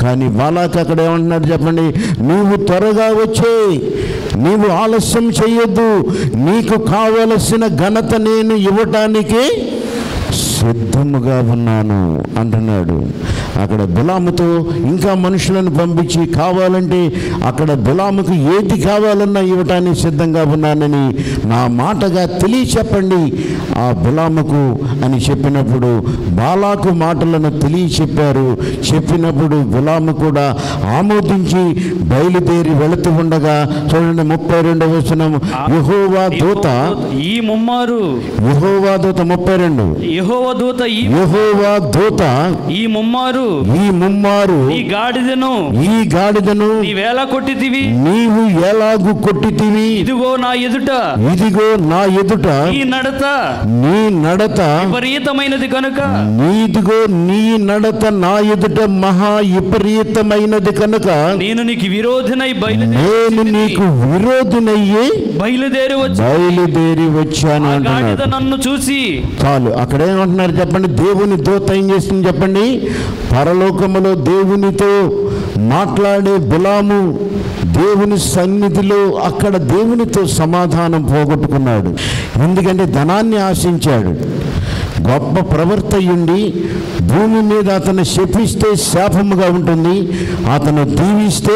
కానీ బాలాక్ అక్కడ ఏమంటున్నాడు చెప్పండి నువ్వు త్వరగా వచ్చే నీవు ఆలస్యం చేయొద్దు నీకు కావలసిన ఘనత నేను ఇవ్వటానికి సిద్ధముగా ఉన్నాను అంటున్నాడు అక్కడ బిలాముతో ఇంకా మనుషులను పంపించి కావాలంటే అక్కడ బిలాముకు ఏది కావాలన్నా ఇవ్వటానికి సిద్ధంగా ఉన్నానని నా మాటగా తెలియచెప్పండి ఆ బిలాముకు అని చెప్పినప్పుడు బాలాకు మాటలను తెలియచెప్పారు చెప్పినప్పుడు బిలాము కూడా ఆమోదించి బయలుదేరి వెళుతూ ఉండగా చూడండి ముప్పై రెండవ వచనం యహోవా దూత ఈ ముమ్మారు యహోవా దూత ముప్పై రెండు యెహోవ దూత ఈ యహోవా దూత ఈ ముమ్మారు ఈ ముమ్మారు ఈ గాడిదను ఈ గాడిదను నీ వేళ కొట్టితివి నీవు ఎలాగు కొట్టితివి ఇదిగో నా ఎదుట ఇదిగో నా ఎదుట ఈ నడత నీ నడత విపరీతమైనది కనుక నీదిగో నీ నడత నా ఎదుట మహా విపరీతమైనది కనుక నేను నీకు విరోధినై బయలుదేరి నేను నీకు విరోధునయ్యి బయలుదేరి వచ్చి బయలుదేరి వచ్చాను ఆ అంటున్నాడు గాడిద నన్ను చూసి చాలు అక్కడ ఏమంటున్నారు చెప్పండి దేవుని దూత ఏం చేస్తుంది చెప్పండి పరలోకములో దేవునితో మాట్లాడే బిలాము దేవుని సన్నిధిలో అక్కడ దేవునితో సమాధానం పోగొట్టుకున్నాడు ఎందుకంటే ధనాన్ని ఆశించాడు గొప్ప ప్రవర్త అయ్యుండి భూమి మీద అతను శపిస్తే శాపముగా ఉంటుంది అతను దీవిస్తే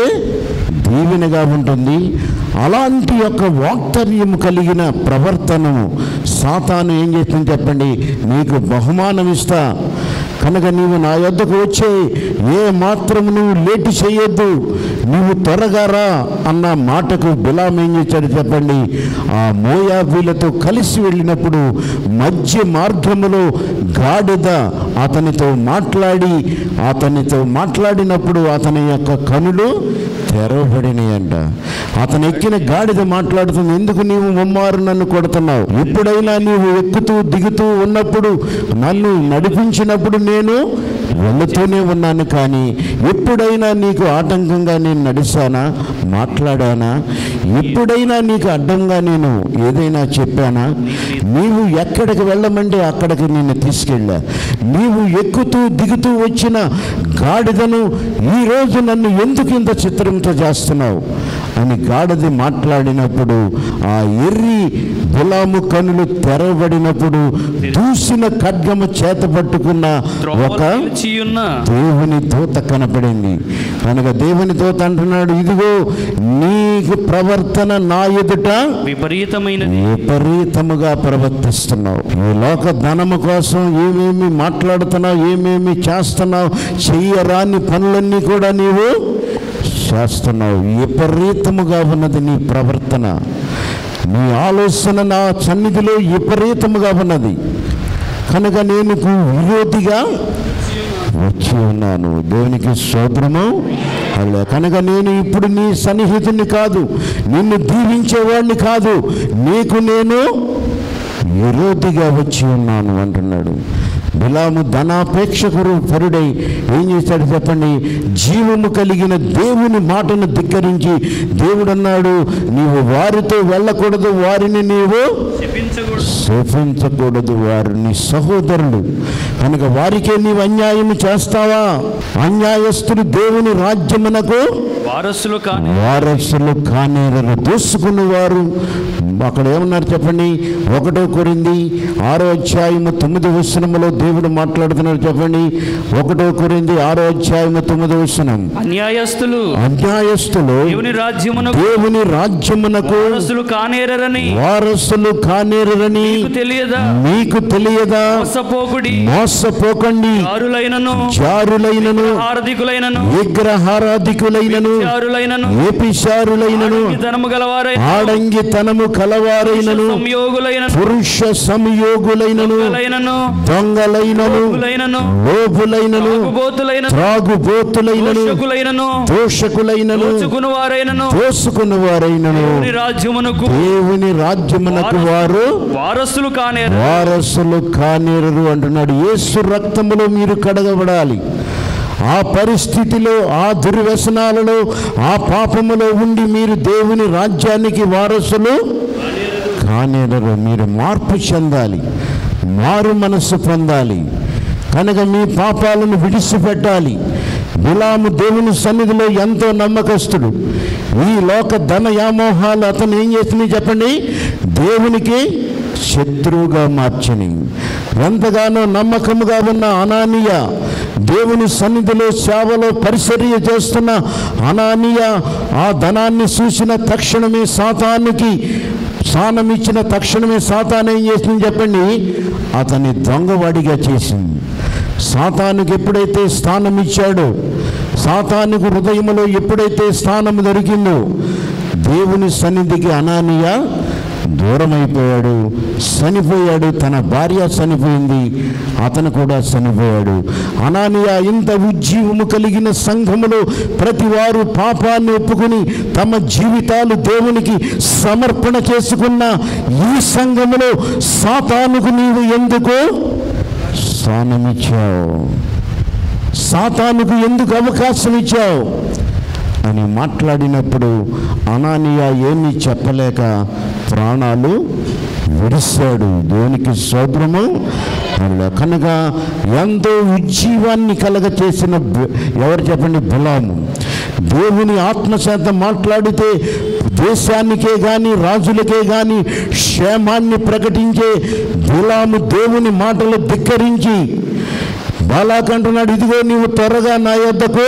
దీవెనగా ఉంటుంది అలాంటి యొక్క వాక్తర్యం కలిగిన ప్రవర్తనము సాతాను ఏం చేస్తుంది చెప్పండి నీకు బహుమానం ఇస్తా కనుక నీవు నా యొద్దకు వచ్చే ఏ మాత్రము నువ్వు లేటు చేయొద్దు నువ్వు త్వరగా రా అన్న మాటకు బిలాం ఏం చేశాడు చెప్పండి ఆ మోయాబీలతో కలిసి వెళ్ళినప్పుడు మధ్య మార్గములో గాడిద అతనితో మాట్లాడి అతనితో మాట్లాడినప్పుడు అతని యొక్క కనులు తెరవబడినాయంట అతను ఎక్కిన గాడిద మాట్లాడుతుంది ఎందుకు నీవు ముమ్మారు నన్ను కొడుతున్నావు ఎప్పుడైనా నీవు ఎక్కుతూ దిగుతూ ఉన్నప్పుడు నన్ను నడిపించినప్పుడు నేను వెళుతూనే ఉన్నాను కానీ ఎప్పుడైనా నీకు ఆటంకంగా నేను నడిచానా మాట్లాడానా ఎప్పుడైనా నీకు అడ్డంగా నేను ఏదైనా చెప్పానా నీవు ఎక్కడికి వెళ్ళమంటే అక్కడికి నిన్ను తీసుకెళ్ళా నీవు ఎక్కుతూ దిగుతూ వచ్చిన గాడిదను ఈరోజు నన్ను ఎందుకు ఇంత చిత్రంతో చేస్తున్నావు అని గాడిద మాట్లాడినప్పుడు ఆ ఎర్రి గులాము కనులు తెరవబడినప్పుడు దూసిన ఖడ్గము చేత పట్టుకున్న ఒక నిలిచియున్న దేవుని దూత కనపడింది కనుక దేవుని దూత అంటున్నాడు ఇదిగో నీకు ప్రవర్తన నా ఎదుట విపరీతమైనది విపరీతముగా ప్రవర్తిస్తున్నావు ఈ లోక ధనము కోసం ఏమేమి మాట్లాడుతున్నావు ఏమేమి చేస్తున్నావు చెయ్యరాని పనులన్నీ కూడా నీవు చేస్తున్నావు విపరీతముగా ఉన్నది నీ ప్రవర్తన నీ ఆలోచన నా సన్నిధిలో విపరీతముగా ఉన్నది కనుక నేను నీకు విరోధిగా వచ్చి ఉన్నాను దేవునికి స్తోత్రము అలా కనుక నేను ఇప్పుడు నీ సన్నిహితుని కాదు నిన్ను దీవించేవాడిని కాదు నీకు నేను విరోధిగా వచ్చి ఉన్నాను అంటున్నాడు బిలాము ధనాపేక్షకుడు పరుడై ఏం చేశాడు చెప్పండి జీవము కలిగిన దేవుని మాటను ధిక్కరించి దేవుడు అన్నాడు నీవు వారితో వెళ్ళకూడదు వారిని నీవు శపించకూడదు శోభించకూడదు వారిని సహోదరులు కనుక వారికే నీవు అన్యాయం చేస్తావా అన్యాయస్తుడు దేవుని రాజ్యమునకు వారసులు కాని వారసులు కానేరలు దూసుకున్న వారు అక్కడ ఏమన్నారు చెప్పండి ఒకటో కొరింది ఆరో అధ్యాయము తొమ్మిది వచనములో దేవుడు మాట్లాడుతున్నారు చెప్పండి ఒకటో కొరింది ఆరో అధ్యాయము తొమ్మిది వచనం అన్యాయస్తులు అన్యాయస్తులు దేవుని రాజ్యమును దేవుని రాజ్యమునకు వారసులు కానేరని వారసులు కానేరని నీకు తెలియదా మీకు తెలియదా మోసపోకుడి మోసపోకండి జారులైనను చారులైనను హారదికులైనను విగ్రహారాధికులైనను చారులైనను ఏపిశారులైనను ధనము గలవారై ఆడంగితనము కలవారైనను సంయోగులైన పురుష సంయోగులైనను లైనను దొంగలైనను లైనను లోపులైనను తాగుబోతులైన త్రాగుబోతులైనను దోషకులైనను దోషకులైనను దోచుకుని వారైనను దోసుకుని వారైనను దేవుని రాజ్యమునకు దేవుని రాజ్యమునకు వారు వారసులు కానేరు వారసులు కానేరరు అంటున్నాడు యేసు రక్తములో మీరు కడగబడాలి ఆ పరిస్థితిలో ఆ దుర్వ్యసనాలలో ఆ పాపములో ఉండి మీరు దేవుని రాజ్యానికి వారసులు కానేరరు మీరు మార్పు చెందాలి మారు మనస్సు పొందాలి కనుక మీ పాపాలను విడిచిపెట్టాలి బిలాము దేవుని సన్నిధిలో ఎంతో నమ్మకస్తుడు ఈ లోక ధన వ్యామోహాలు అతను ఏం చేసింది చెప్పండి దేవునికి శత్రువుగా మార్చని ఎంతగానో నమ్మకముగా ఉన్న అనానీయ దేవుని సన్నిధిలో సేవలో పరిచర్య చేస్తున్న అనానీయ ఆ ధనాన్ని చూసిన తక్షణమే సాతానికి స్నానం ఇచ్చిన తక్షణమే సాతాన్ ఏం చేసింది చెప్పండి అతని దొంగవాడిగా చేసింది సాతానుకు ఎప్పుడైతే స్థానం ఇచ్చాడో సాతానుకు హృదయంలో ఎప్పుడైతే స్థానం దొరికిందో దేవుని సన్నిధికి అనానీయ దూరం అయిపోయాడు చనిపోయాడు తన భార్య చనిపోయింది అతను కూడా చనిపోయాడు అనానియ ఇంత ఉజ్జీవము కలిగిన సంఘములో ప్రతి వారు పాపాన్ని ఒప్పుకుని తమ జీవితాలు దేవునికి సమర్పణ చేసుకున్న ఈ సంఘములో సాతానుకు నీవు ఎందుకు స్థానమిచ్చావు సాతానుకు ఎందుకు అవకాశం ఇచ్చావు అని మాట్లాడినప్పుడు అనానియా ఏమీ చెప్పలేక ప్రాణాలు విడిశాడు దేవునికి సోదరము అలా కనుక ఎంతో ఉజ్జీవాన్ని కలగ చేసిన బ- ఎవరు చెప్పండి బులాము దేవుని ఆత్మశాత మాట్లాడితే దేశానికే కానీ రాజులకే కానీ క్షేమాన్ని ప్రకటించే బులాము దేవుని మాటలు ధిక్కరించి బాలాకంటున్నాడు ఇదిగో నీవు త్వరగా నా యొద్దకు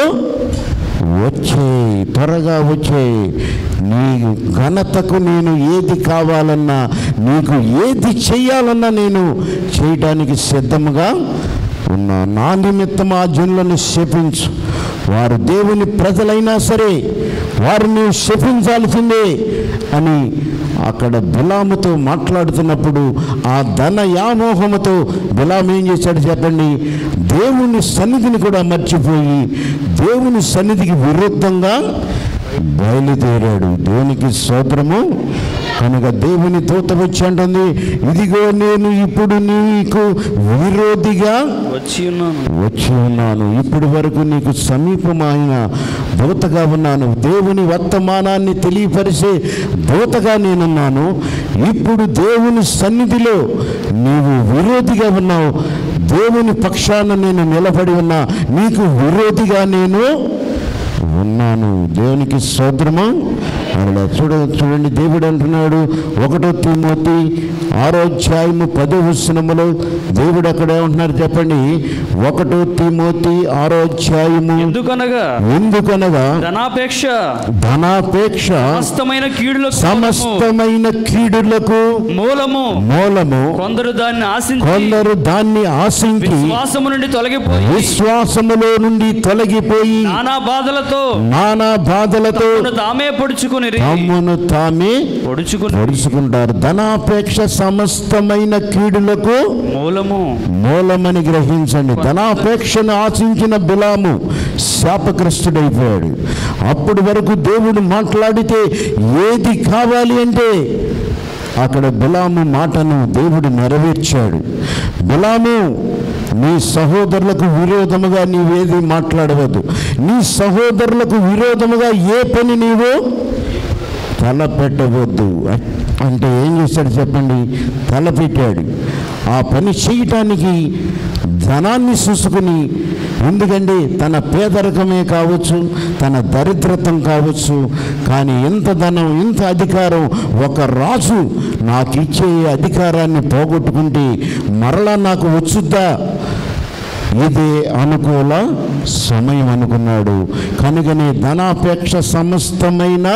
వచ్చే త్వరగా వచ్చే నీ ఘనతకు నేను ఏది కావాలన్నా నీకు ఏది చెయ్యాలన్నా నేను చేయటానికి సిద్ధముగా ఉన్నా నా నిమిత్తం ఆ జనులను శపించు వారు దేవుని ప్రజలైనా సరే వారిని శపించాల్సిందే అని అక్కడ బిలాముతో మాట్లాడుతున్నప్పుడు ఆ ధన యామోహముతో బిలాం ఏం చేశాడు చెప్పండి దేవుని సన్నిధిని కూడా మర్చిపోయి దేవుని సన్నిధికి విరుద్ధంగా బయలుదేరాడు దేవునికి స్తోత్రము కనుక దేవుని దూత వచ్చి అంటుంది ఇదిగో నేను ఇప్పుడు నీకు విరోధిగా వచ్చి ఉన్నాను వచ్చి ఉన్నాను ఇప్పటి వరకు నీకు సమీపమైన దూతగా ఉన్నాను దేవుని వర్తమానాన్ని తెలియపరిచే దూతగా నేనున్నాను ఇప్పుడు దేవుని సన్నిధిలో నీవు విరోధిగా ఉన్నావు దేవుని పక్షాన నేను నిలబడి ఉన్నా నీకు విరోధిగా నేను ఉన్నాను దేవునికి సోదరమా అలా చూడ చూడండి దేవుడు అంటున్నాడు ఒకటో తిమోతి ఆరో అధ్యాయము పదో వచనములో దేవుడు అక్కడ ఏమంటున్నారు చెప్పండి ఒకటో తిమోతి ఆరో అధ్యాయము ఎందుకనగా ఎందుకనగా ధనాపేక్ష ధనాపేక్ష సమస్తమైన కీడులకు సమస్తమైన కీడులకు మూలము మూలము కొందరు దాన్ని ఆశించి కొందరు దాన్ని ఆశించి విశ్వాసము నుండి తొలగిపోయి విశ్వాసములో నుండి తొలగిపోయి నానా బాధలతో నానా బాధలతో తమను తామే పొడుచుకుని తమ్మును తామే పొడుచుకుని పొడుచుకుంటారు ధనాపేక్ష సమస్తమైన కీడులకు మూలము మూలమని గ్రహించండి ధనాపేక్షను ఆశించిన బిలాము శాపగ్రస్తుడైపోయాడు అప్పటి వరకు దేవుడు మాట్లాడితే ఏది కావాలి అంటే అక్కడ బిలాము మాటను దేవుడు నెరవేర్చాడు బిలాము నీ సహోదరులకు విరోధముగా నీవేది మాట్లాడవద్దు నీ సహోదరులకు విరోధముగా ఏ పని నీవు తలపెట్టవద్దు అంటే ఏం చేశాడు చెప్పండి తలపెట్టాడు ఆ పని చేయటానికి ధనాన్ని చూసుకుని ఎందుకంటే తన పేదరికమే కావచ్చు తన దరిద్రతం కావచ్చు కానీ ఇంత ధనం ఇంత అధికారం ఒక రాజు నాకు ఇచ్చే అధికారాన్ని పోగొట్టుకుంటే మరలా నాకు వచ్చుద్దా ఇదే అనుకూల సమయం అనుకున్నాడు కనుకనే ధనాపేక్ష సమస్తమైన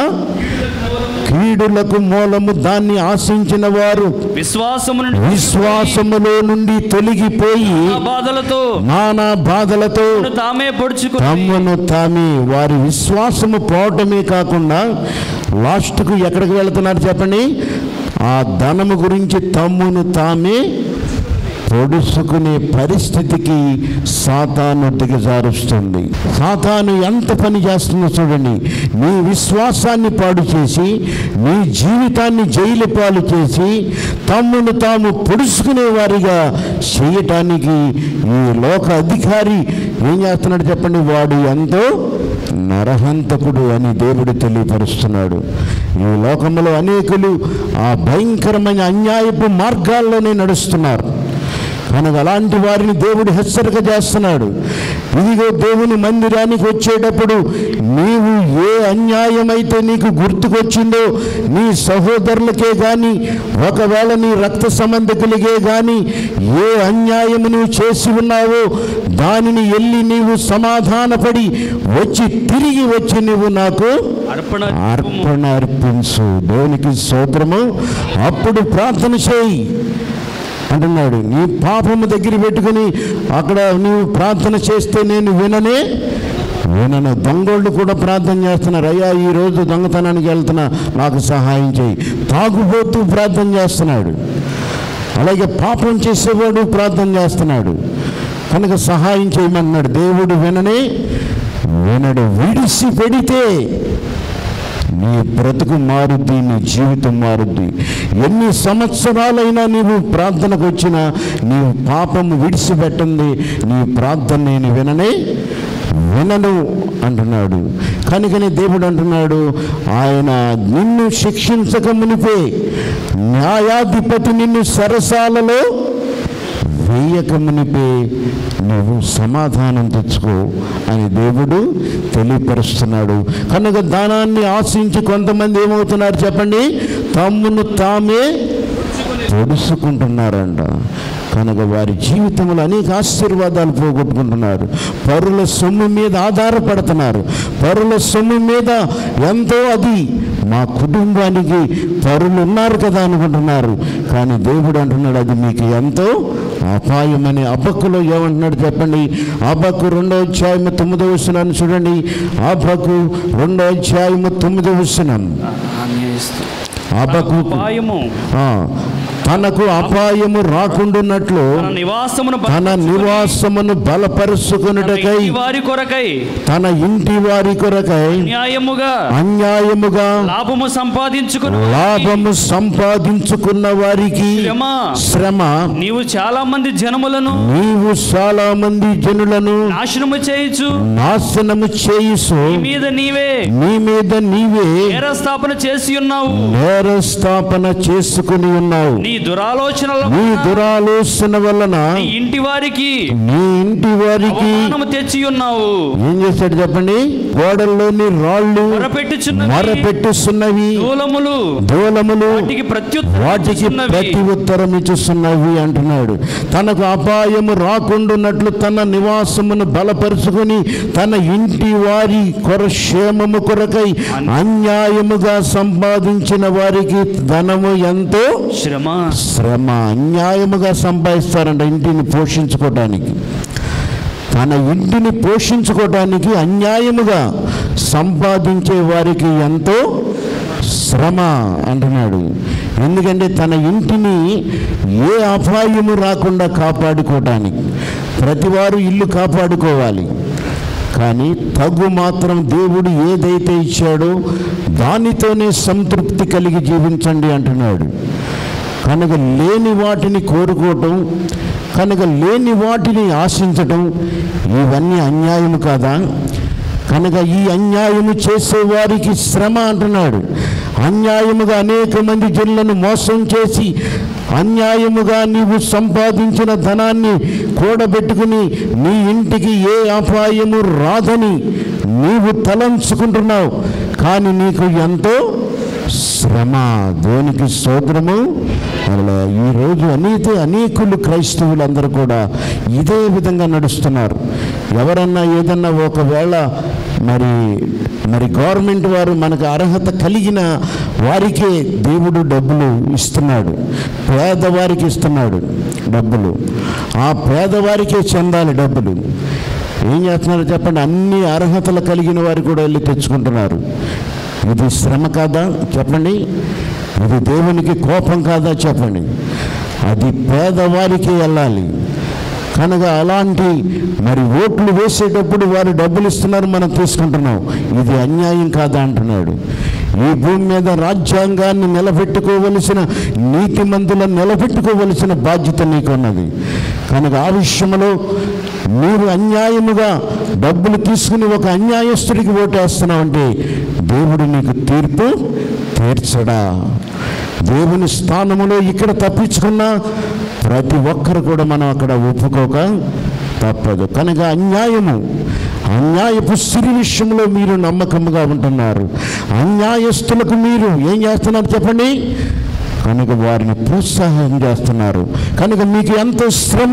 కీడులకు మూలము దాన్ని ఆశించిన వారు విశ్వాసము నుండి విశ్వాసములో నుండి తొలగిపోయి ఆ బాధలతో నానా బాధలతో తమను తామే పొడుచుకుని తమ్మును తామే వారి విశ్వాసము పోవటమే కాకుండా లాస్ట్కు ఎక్కడికి వెళుతున్నారు చెప్పండి ఆ ధనము గురించి తమ్మును తామే పొడుచుకునే పరిస్థితికి సాతాను దిగజారుస్తుంది సాతాను ఎంత పని చేస్తుందో చూడండి నీ విశ్వాసాన్ని పాడు చేసి నీ జీవితాన్ని జైలు పాలు చేసి తమ్మును తాము పొడుచుకునే వారిగా చేయటానికి ఈ లోక అధికారి ఏం చేస్తున్నాడు చెప్పండి వాడు ఎంతో నరహంతకుడు అని దేవుడు తెలియపరుస్తున్నాడు ఈ లోకంలో అనేకులు ఆ భయంకరమైన అన్యాయపు మార్గాల్లోనే నడుస్తున్నారు కనుక అలాంటి వారిని దేవుడు హెచ్చరిక చేస్తున్నాడు ఇదిగో దేవుని మందిరానికి వచ్చేటప్పుడు నీవు ఏ అన్యాయమైతే నీకు గుర్తుకొచ్చిందో నీ సహోదరులకే కానీ ఒకవేళ నీ రక్త సంబంధికులకే కానీ ఏ అన్యాయము నువ్వు చేసి ఉన్నావో దానిని వెళ్ళి నీవు సమాధానపడి వచ్చి తిరిగి వచ్చి నీవు నాకు అర్పణ అర్పణ అర్పించు దేవునికి స్తోత్రము అప్పుడు ప్రార్థన చేయి అంటున్నాడు నీ పాపము దగ్గర పెట్టుకుని అక్కడ నీవు ప్రార్థన చేస్తే నేను విననే వినను దొంగోళ్ళు కూడా ప్రార్థన చేస్తున్నారు అయ్యా ఈ రోజు దొంగతనానికి వెళ్తున్నా నాకు సహాయం చేయి తాగుబోతూ ప్రార్థన చేస్తున్నాడు అలాగే పాపం చేసేవాడు ప్రార్థన చేస్తున్నాడు కనుక సహాయం చేయమన్నాడు దేవుడు విననే వినడు విడిసి పెడితే నీ బ్రతుకు మారుద్ది నీ జీవితం మారుద్ది ఎన్ని సంవత్సరాలైనా నీవు ప్రార్థనకు వచ్చినా నీ పాపము విడిచిపెట్టింది నీ ప్రార్థన నేను విననే వినను అంటున్నాడు కనుకనే దేవుడు అంటున్నాడు ఆయన నిన్ను శిక్షించక మునిపే న్యాయాధిపతి నిన్ను సరసాలలో వేయక మునిపే నువ్వు సమాధానం తెచ్చుకో అని దేవుడు తెలియపరుస్తున్నాడు కనుక దానాన్ని ఆశించి కొంతమంది ఏమవుతున్నారు చెప్పండి తమ్మును తామే పొడుచుకుంటున్నారంట కనుక వారి జీవితంలో అనేక ఆశీర్వాదాలు పోగొట్టుకుంటున్నారు పరుల సొమ్ము మీద ఆధారపడుతున్నారు పరుల సొమ్ము మీద ఎంతో అది మా కుటుంబానికి పరులు ఉన్నారు కదా అనుకుంటున్నారు కానీ దేవుడు అంటున్నాడు అది మీకు ఎంతో అపాయమని అబ్బక్కులో ఏమంటున్నాడు చెప్పండి అబ్బకు రెండో అధ్యాయము తొమ్మిదో వస్తున్నాను చూడండి అబ్బకు రెండో అధ్యాయము తొమ్మిదో వస్తున్నాను అబ్బకు అపాయము ఆ, తనకు అపాయము రాకుండాన్నట్లు తన నివాసమును బ- తన నివాసమును తన బలపరుచుకున్నటకై ఇంటి వారి కొరకై తన ఇంటి వారి కొరకై న్యాయముగా అన్యాయముగా లాభము సంపాదించుకుని లాభము సంపాదించుకున్న వారికి శ్రమ శ్రమ నీవు చాలా మంది జనములను నీవు చాలా మంది జనులను నాశనము చేయుచు నాశనము చేయుసు నీ మీద నీవే నీ మీద నీవే నేరస్థాపన చేసి ఉన్నావు నేరస్థాపన చేసుకుని ఉన్నావు నీ దురాలోచనల నీ వలన దురాలోచన వలన నీ ఇంటి వారికి నీ ఇంటి వారికి అవమానము తెచ్చి ఉన్నావు ఏం చేశాడు చెప్పండి గోడల్లోని రాళ్ళు మొరపెట్టుచున్నవి మరపెట్టుస్తున్నవి దూలములు దూలములు వాటికి ప్రత్యుత్తరం వాటికి ఇచ్చుచున్నవి. ప్రతి ఉత్తరం ఇచ్చుస్తున్నవి అంటున్నాడు తనకు అపాయము రాకుండాన్నట్లు తన నివాసమును బలపరుచుకొని తన ఇంటి వారి కొర క్షేమము కొరకై అన్యాయముగా సంపాదించిన వారికి ధనము ఎంతో శ్రమ శ్రమ అన్యాయముగా సంపాదిస్తారంట ఇంటిని పోషించుకోవటానికి తన ఇంటిని పోషించుకోవటానికి అన్యాయముగా సంపాదించే వారికి ఎంతో శ్రమ అంటున్నాడు ఎందుకంటే తన ఇంటిని ఏ అపాయము రాకుండా కాపాడుకోవటానికి ప్రతివారు ఇల్లు కాపాడుకోవాలి కానీ తగు మాత్రం దేవుడు ఏదైతే ఇచ్చాడో దానితోనే సంతృప్తి కలిగి జీవించండి అంటున్నాడు కనుక లేని వాటిని కోరుకోవటం కనుక లేని వాటిని ఆశించటం ఇవన్నీ అన్యాయం కాదా కనుక ఈ అన్యాయము చేసేవారికి శ్రమ అంటున్నాడు అన్యాయముగా అనేక మంది జనులను మోసం చేసి అన్యాయముగా నీవు సంపాదించిన ధనాన్ని కూడబెట్టుకుని నీ ఇంటికి ఏ అపాయము రాదని నీవు తలంచుకుంటున్నావు కానీ నీకు ఎంతో శ్రమ దేవునికి స్తోత్రము అలా ఈరోజు అనేక అనేకులు క్రైస్తవులందరూ కూడా ఇదే విధంగా నడుస్తున్నారు ఎవరన్నా ఏదన్నా ఒకవేళ మరి మరి గవర్నమెంట్ వారు మనకు అర్హత కలిగిన వారికే దేవుడు డబ్బులు ఇస్తున్నాడు పేదవారికి ఇస్తున్నాడు డబ్బులు ఆ పేదవారికే చెందాలి డబ్బులు ఏం చేస్తున్నారు చెప్పండి అన్ని అర్హతలు కలిగిన వారు కూడా వెళ్ళి తెచ్చుకుంటున్నారు ఇది శ్రమ కాదా చెప్పండి ఇది దేవునికి కోపం కాదా చెప్పండి అది పేదవారికి వెళ్ళాలి కనుక అలాంటి మరి ఓట్లు వేసేటప్పుడు వారు డబ్బులు ఇస్తున్నారు మనం తీసుకుంటున్నాం ఇది అన్యాయం కాదా అంటున్నాడు ఈ భూమి మీద రాజ్యాంగాన్ని నిలబెట్టుకోవలసిన నీతి మందులను నిలబెట్టుకోవలసిన బాధ్యత నీకున్నది కనుక ఆ విషయంలో మీరు అన్యాయముగా డబ్బులు తీసుకుని ఒక అన్యాయస్తుడికి ఓటేస్తున్నావంటే దేవుడు నీకు తీర్పు తీర్చడా దేవుని స్థానములో ఇక్కడ తప్పించుకున్నా ప్రతి ఒక్కరు కూడా మనం అక్కడ ఒప్పుకోక తప్పదు కనుక అన్యాయము అన్యాయపు సిరి విషయంలో మీరు నమ్మకముగా ఉంటున్నారు అన్యాయస్తులకు మీరు ఏం చేస్తున్నారు చెప్పండి కనుక వారిని ప్రోత్సాహం చేస్తున్నారు కనుక మీకు ఎంతో శ్రమ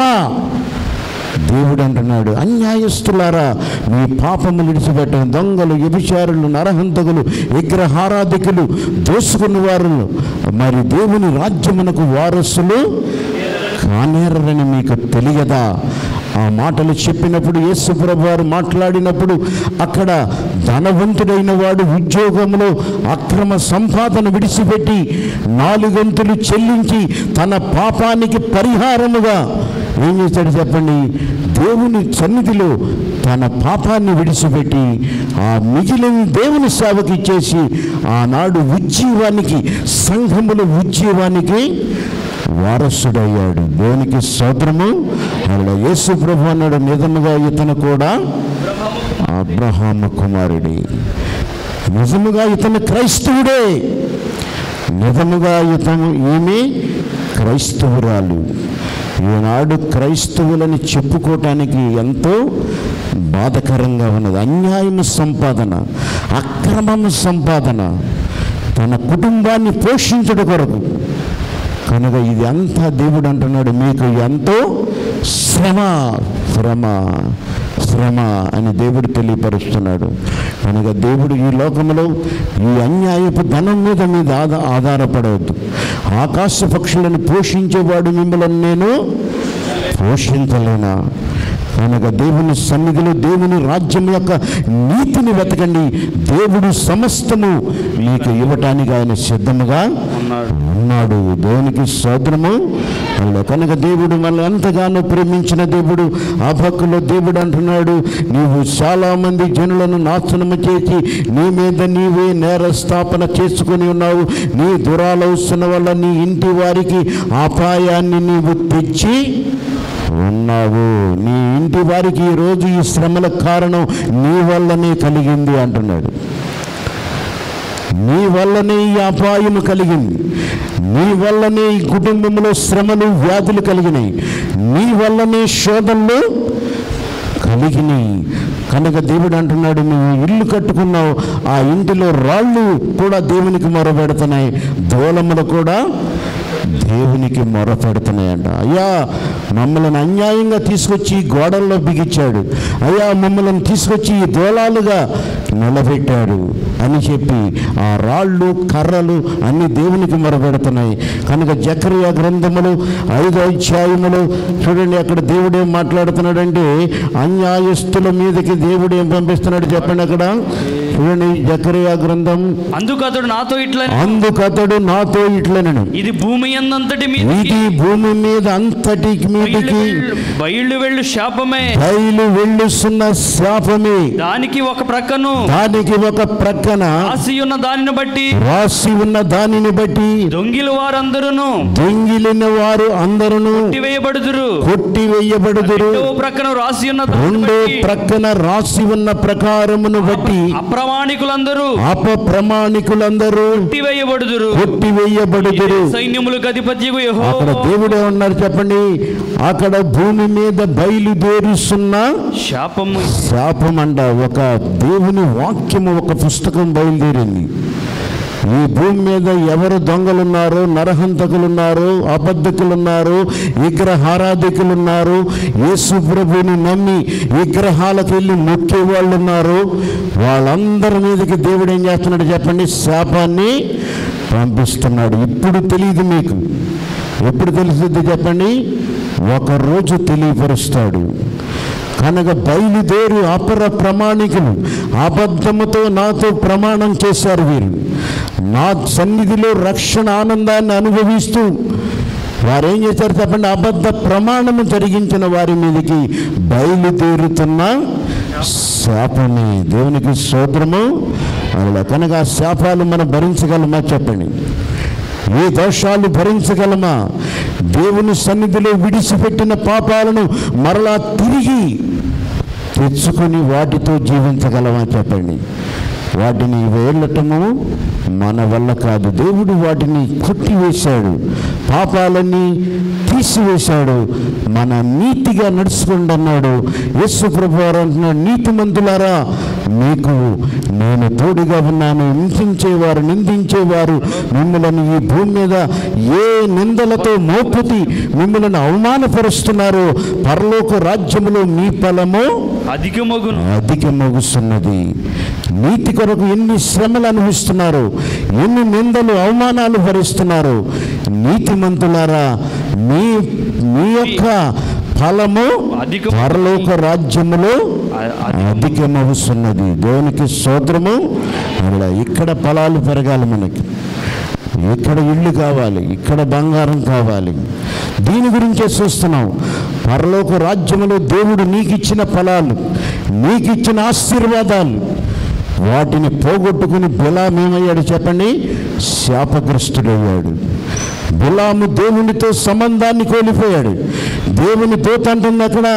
దేవుడు అంటున్నాడు అన్యాయస్తులారా మీ పాపము విడిచిపెట్టడం దొంగలు వ్యభిచారులు నరహంతకులు విగ్రహారాధికులు దోసుకున్న వారు మరి దేవుని రాజ్యమునకు వారసులు కానేరని మీకు తెలియదా ఆ మాటలు చెప్పినప్పుడు యేసుప్రభు వారు మాట్లాడినప్పుడు అక్కడ ధనవంతుడైన వాడు ఉద్యోగంలో అక్రమ సంపాదన విడిచిపెట్టి నాలుగంతులు చెల్లించి తన పాపానికి పరిహారముగా ఏం చేశాడు చెప్పండి దేవుని సన్నిధిలో తన పాపాన్ని విడిచిపెట్టి ఆ మిగిలిన దేవుని సేవకి ఇచ్చేసి ఆనాడు ఉజ్జీవానికి సంఘముల ఉజ్జీవానికి వారసుడయ్యాడు దేవునికి స్తోత్రము అలా యేసు ప్రభు అన్నాడు నిజముగా ఇతను కూడా అబ్రహాము కుమారుడి నిజముగా ఇతను క్రైస్తవుడే నిజముగా ఇతను ఈమె క్రైస్తవురాలు ఈనాడు క్రైస్తవులని చెప్పుకోవటానికి ఎంతో బాధకరంగా ఉన్నది అన్యాయము సంపాదన అక్రమము సంపాదన తన కుటుంబాన్ని పోషించడం కొరకు కనుక ఇది అంతా దేవుడు అంటున్నాడు మీకు ఎంతో శ్రమ శ్రమ శ్రమ అని దేవుడు తెలియపరుస్తున్నాడు కనుక దేవుడు ఈ లోకంలో ఈ అన్యాయపు ధనం మీద మీద ఆధా ఆధారపడవద్దు ఆకాశ పక్షులను పోషించేవాడు మిమ్మల్ని నేను పోషించలేనా కనుక దేవుని సన్నిధిలో దేవుని రాజ్యం యొక్క నీతిని వెతకండి దేవుడు సమస్తము మీకు ఇవ్వటానికి ఆయన సిద్ధముగా ఉన్నాడు ఉన్నాడు దేవునికి సోదరము అలా కనుక దేవుడు మనల్ని ఎంతగానో ప్రేమించిన దేవుడు ఆ పక్కలో దేవుడు అంటున్నాడు నీవు చాలా మంది జనులను నాశనము చేసి నీ మీద నీవే నేరస్థాపన చేసుకొని ఉన్నావు నీ దురాలోచన వల్ల నీ ఇంటి వారికి అపాయాన్ని నీవు తెచ్చి ఉన్నావు నీ ఇంటి వారికి ఈరోజు ఈ శ్రమల కారణం నీ వల్లనే కలిగింది అంటున్నాడు నీ వల్లనే ఈ అపాయము కలిగింది నీ వల్లనే ఈ కుటుంబంలో శ్రమలు వ్యాధులు కలిగినాయి నీ వల్లనే శోధనలు కలిగినాయి కనుక దేవుడు అంటున్నాడు నువ్వు ఇల్లు కట్టుకున్నావు ఆ ఇంటిలో రాళ్ళు కూడా దేవునికి మొరపెడుతున్నాయి దూలములు కూడా దేవునికి మొరపెడుతున్నాయంట అయ్యా మమ్మల్ని అన్యాయంగా తీసుకొచ్చి ఈ గోడల్లో బిగించాడు అయ్యా మమ్మల్ని తీసుకొచ్చి ఈ దూలాలుగా నిలబెట్టాడు అని చెప్పి ఆ రాళ్ళు కర్రలు అన్ని దేవునికి మొరపెడుతున్నాయి కనుక జకరియా గ్రంథములు ఐదో అధ్యాయములు చూడండి అక్కడ దేవుడు ఏం మాట్లాడుతున్నాడంటే అన్యాయస్తుల మీదకి దేవుడు ఏం పంపిస్తున్నాడు చెప్పండి అక్కడ చూడండి జకరియా గ్రంథం అందుకు అతడు నాతో ఇట్లా అందుకతడు నాతో ఇట్లనను ఇది భూమి ఎందంతటి మీద ఇది భూమి మీద అంతటి మీదికి బయళ్ళు వెళ్ళు శాపమే బయలు వెళ్ళుస్తున్న శాపమే దానికి ఒక ప్రక్కను దానికి ఒక ప్రక్కన రాసి ఉన్న దానిని బట్టి రాసి ఉన్న దానిని బట్టి దొంగిలు వారందరూ దొంగిలిన వారు అందరూ వేయబడుదురు కొట్టివేయబడుదురు రెండవ ప్రక్కన రాసి ఉన్న దానిని రెండో బట్టి ప్రక్కన రాసి ఉన్న ప్రకారమును బట్టి అప్రమాణికులందరూ అపప్రమాణికులందరూ కొట్టివేయబడుదురు కొట్టివేయబడుదురు సైన్యములకు అధిపత్యకు యెహోవా అక్కడ దేవుడే ఉన్నారు చెప్పండి అక్కడ భూమి మీద బయలుదేరుస్తున్న శాపము శాపం అంట ఒక దేవుని వాక్యము ఒక పుస్తకం బయలుదేరింది ఈ భూమి మీద ఎవరు దొంగలున్నారు నరహంతకులున్నారు అబద్ధకులున్నారు విగ్రహారాధికులున్నారు యేసు ప్రభుని నమ్మి విగ్రహాలకు వెళ్ళి మొక్కే వాళ్ళు ఉన్నారు వాళ్ళందరి మీదకి దేవుడు ఏం చేస్తున్నాడు చెప్పండి శాపాన్ని పంపిస్తున్నాడు ఇప్పుడు తెలియదు మీకు ఎప్పుడు తెలుస్తుంది చెప్పండి ఒక రోజు తెలియపరుస్తాడు కనుక బయలుదేరి అపర ప్రమాణికులు అబద్ధముతో నాతో ప్రమాణం చేశారు వీరు నా సన్నిధిలో రక్షణ ఆనందాన్ని అనుభవిస్తూ వారు ఏం చేశారు చెప్పండి అబద్ధ ప్రమాణము జరిగించిన వారి మీదకి బయలుదేరుతున్న శాపమే దేవునికి స్తోత్రము అలా కనుక ఆ శాపాలు మనం భరించగలమా చెప్పండి ఏ దోషాలు భరించగలమా దేవుని సన్నిధిలో విడిచిపెట్టిన పాపాలను మరలా తిరిగి తెచ్చుకొని వాటితో జీవించగలమా చెప్పండి వాటిని వేళ్ళటము మన వల్ల కాదు దేవుడు వాటిని కొట్టివేశాడు పాపాలన్నీ తీసివేశాడు మన నీతిగా నడుచుకోండి అన్నాడు యేసు ప్రభు వారు అంటున్నాడు నీతిమంతులారా మీకు నేను తోడుగా ఉన్నాను హింసించేవారు నిందించేవారు మిమ్మల్ని ఈ భూమి మీద ఏ నిందలతో మోపుతి మిమ్మల్ని అవమానపరుస్తున్నారో పరలోక రాజ్యములో మీ ఫలము అధికమగును అధిక మొగుస్తున్నది నీతి కొరకు ఎన్ని శ్రమలు అనుభవిస్తున్నారు ఎన్ని నిందలు అవమానాలు భరిస్తున్నారు నీతిమంతులారా మీ మీ యొక్క ఫలము అధిక- పరలోక రాజ్యములో అ- అధిక- అధికమవుతున్నది దేవునికి స్తోత్రము అలా ఇక్కడ ఫలాలు పెరగాలి మనకి ఇక్కడ ఇల్లు కావాలి ఇక్కడ బంగారం కావాలి దీని గురించే చూస్తున్నాం పరలోక రాజ్యములో దేవుడు నీకు ఇచ్చిన ఫలాలు నీకు ఇచ్చిన ఆశీర్వాదాలు వాటిని పోగొట్టుకుని బిలాం ఏమయ్యాడు చెప్పండి శాపగ్రస్తుడయ్యాడు బిలాము దేవునితో సంబంధాన్ని కోల్పోయాడు దేవుని దూత అంటుంది అక్కడ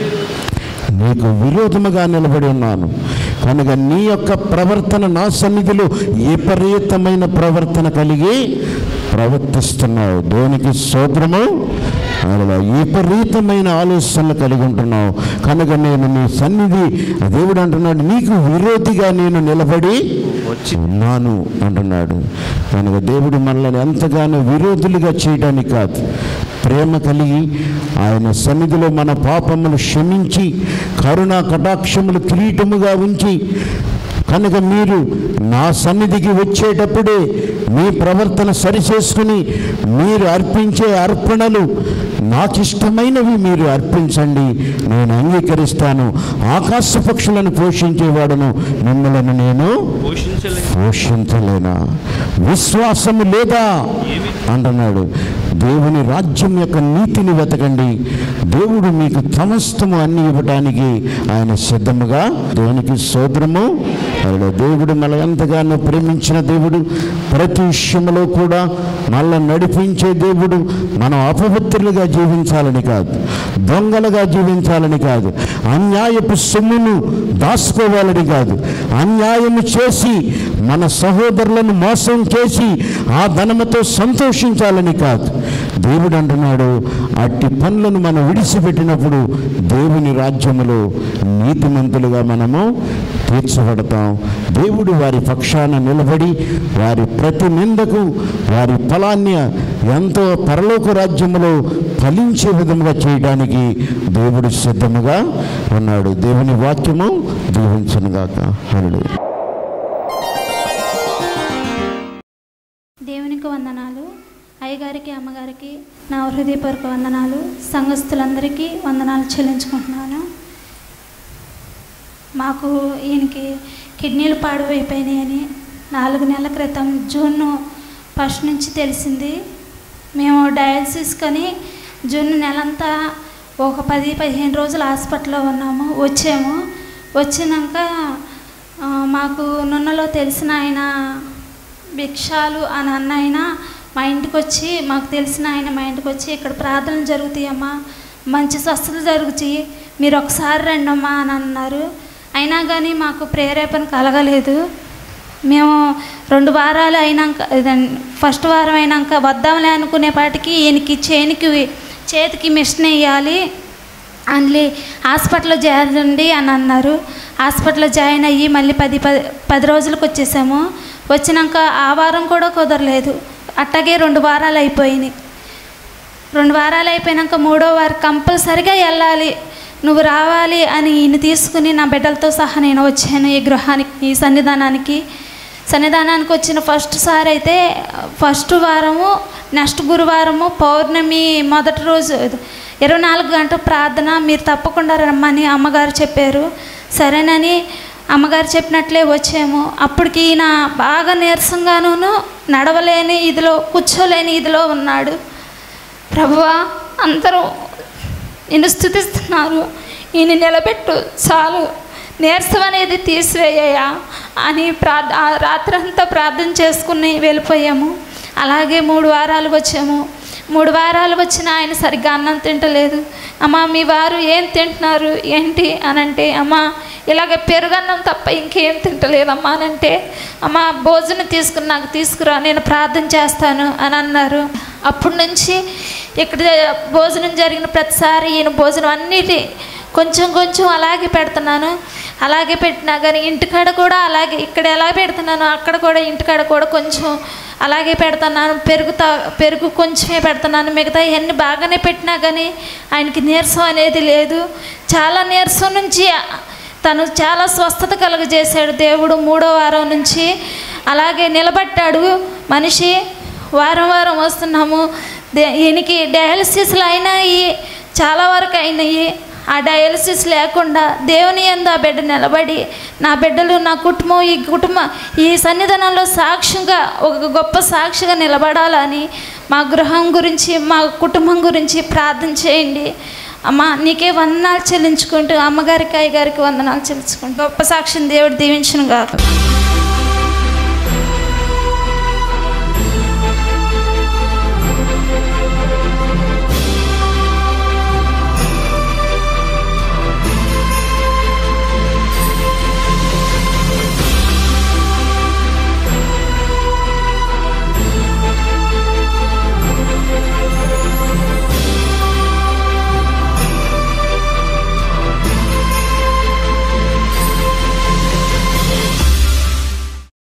నీకు విరోధముగా నిలబడి ఉన్నాను కనుక నీ యొక్క ప్రవర్తన నా సన్నిధిలో విపరీతమైన ప్రవర్తన కలిగి ప్రవర్తిస్తున్నావు దేవునికి స్తోత్రము అలా విపరీతమైన ఆలోచనలు కలిగి ఉంటున్నావు కనుక నేను నీ సన్నిధి దేవుడు అంటున్నాడు నీకు విరోధిగా నేను నిలబడి వచ్చి ఉన్నాను అంటున్నాడు కనుక దేవుడు మనల్ని ఎంతగానో విరోధులుగా చేయడానికి కాదు ప్రేమ కలిగి ఆయన సన్నిధిలో మన పాపములు క్షమించి కరుణా కటాక్షములు కిరీటముగా ఉంచి కనుక మీరు నా సన్నిధికి వచ్చేటప్పుడే మీ ప్రవర్తన సరిచేసుకుని మీరు అర్పించే అర్పణలు నాకు ఇష్టమైనవి మీరు అర్పించండి నేను అంగీకరిస్తాను ఆకాశ పక్షులను పోషించేవాడను మిమ్మల్ని నేను పోషించలేదు పోషించలేనా విశ్వాసము లేదా ఏమి అంటున్నాడు దేవుని రాజ్యం యొక్క నీతిని వెతకండి దేవుడు మీకు సమస్తము అన్ని ఇవ్వడానికి ఆయన సిద్ధముగా దేవునికి సోదరము అలా దేవుడు మన ఎంతగానో ప్రేమించిన దేవుడు ప్రతి విషయంలో కూడా మళ్ళా నడిపించే దేవుడు మనం అపవిత్రులుగా జీవించాలని కాదు దొంగలుగా జీవించాలని కాదు అన్యాయపు సొమ్మును దాచుకోవాలని కాదు అన్యాయము చేసి మన సహోదరులను మోసం చేసి ఆ ధనముతో సంతోషించాలని కాదు దేవుడు అంటున్నాడు అట్టి పనులను మనం విడిచిపెట్టినప్పుడు దేవుని రాజ్యములో నీతిమంతులుగా మనము తీర్చబడతాం దేవుడు వారి పక్షాన నిలబడి వారి ప్రతి నిందకు వారి ఫలాన్ని ఎంతో పరలోక రాజ్యములో ఫలించే విధముగా చేయడానికి దేవుడు సిద్ధముగా ఉన్నాడు దేవుని వాక్యము దీవించనుగాక హరుడు దేవునికి వందనాలు అయ్యగారికి అమ్మగారికి నా హృదయపూర్వక వందనాలు సంఘస్థులందరికీ వందనాలు చెల్లించుకుంటున్నాను మాకు ఈయనకి కిడ్నీలు పాడువైపోయినాయని నాలుగు నెలల క్రితం జూన్ ఫస్ట్ నుంచి తెలిసింది మేము డయాలసిస్ కని జూన్ నెలంతా ఒక పది పదిహేను రోజులు హాస్పిటల్లో ఉన్నాము వచ్చాము వచ్చినాక ఆ, మాకు నున్నలో తెలిసిన ఆయన భిక్షాలు అని అన్న ఆయన మా ఇంటికి వచ్చి మాకు తెలిసిన ఆయన మా ఇంటికి వచ్చి ఇక్కడ ప్రార్థనలు జరుగుతాయమ్మా మంచి స్వస్థతలు జరుగుతాయి మీరు ఒకసారి రండమ్మా అని అన్నారు అయినా కానీ మాకు ప్రేరేపణ కలగలేదు మేము రెండు వారాలు అయినాక ఇదన్- ఫస్ట్ వారం అయినాక వద్దాంలే అనుకునేపాటికి ఈయనకి చేనికి చేతికి మిషన్ వేయాలి అందులో హాస్పిటల్లో చేరండి అని అన్నారు హాస్పిటల్లో జాయిన్ అయ్యి మళ్ళీ పది పది పది రోజులకు వచ్చేసాము వచ్చినాక ఆ వారం కూడా కుదరలేదు అట్టాగే రెండు వారాలు అయిపోయినాయి రెండు వారాలు అయిపోయినాక మూడో వారం కంపల్సరిగా వెళ్ళాలి నువ్వు రావాలి అని ఈయన తీసుకుని నా బిడ్డలతో సహా నేను వచ్చాను ఈ గృహానికి ఈ సన్నిధానానికి సన్నిధానానికి వచ్చిన ఫస్ట్ సారి అయితే ఫస్ట్ వారము నెక్స్ట్ గురువారము పౌర్ణమి మొదటి రోజు ఇరవై నాలుగు గంటల ప్రార్థన మీరు తప్పకుండా రమ్మని అమ్మగారు చెప్పారు సరేనని అమ్మగారు చెప్పినట్లే వచ్చాము అప్పటికి ఈయన బాగా నీరసంగాను నడవలేని ఇదిలో కూర్చోలేని ఇదిలో ఉన్నాడు ప్రభువా అందరూ నిన్ను స్థుతిస్తున్నారు ఈయన నిలబెట్టు చాలు నీరసం అనేది తీసివేయ్యా అని ప్రార్థ ఆ రాత్రంతా ప్రార్థన చేసుకుని వెళ్ళిపోయాము అలాగే మూడు వారాలకు వచ్చాము మూడు వారాలు వచ్చిన ఆయన సరిగ్గా అన్నం తింటలేదు అమ్మ మీ వారు ఏం తింటున్నారు ఏంటి అని అంటే అమ్మ ఇలాగ పెరుగన్నం తప్ప ఇంకేం తింటలేదమ్మా అని అంటే అమ్మ భోజనం తీసుకుని నాకు తీసుకురా నేను ప్రార్థన చేస్తాను అని అన్నారు అప్పటి నుంచి ఇక్కడ భోజనం జరిగిన ప్రతిసారి ఈయన భోజనం అన్నిటి కొంచెం కొంచెం అలాగే పెడుతున్నాను అలాగే పెట్టినా కానీ ఇంటికాడ కూడా అలాగే ఇక్కడ ఎలా పెడుతున్నాను అక్కడ కూడా ఇంటికాడ కూడా కొంచెం అలాగే పెడుతున్నాను పెరుగు తా పెరుగు కొంచెమే పెడుతున్నాను మిగతా ఇవన్నీ బాగానే పెట్టినా కానీ ఆయనకి నీరసం అనేది లేదు చాలా నీరసం నుంచి తను చాలా స్వస్థత కలుగజేశాడు దేవుడు మూడో వారం నుంచి అలాగే నిలబట్టాడు మనిషి వారం వారం వస్తున్నాము దే- ఈయనకి డయాలసిస్లు అయినాయి చాలా వరకు అయినాయి ఆ డయాలసిస్ లేకుండా దేవుని ఎందు ఆ బిడ్డ నిలబడి నా బిడ్డలు నా కుటుంబం ఈ కుటుంబం ఈ సన్నిధానంలో సాక్ష్యంగా ఒక గొప్ప సాక్షిగా నిలబడాలని మా గృహం గురించి మా కుటుంబం గురించి ప్రార్థన చేయండి అమ్మ నీకే వందనాలు చెల్లించుకుంటూ అమ్మగారికి అయ్యగారికి వందనాలు చెల్లించుకుంటూ గొప్ప సాక్షిని దేవుడు దీవించును గాక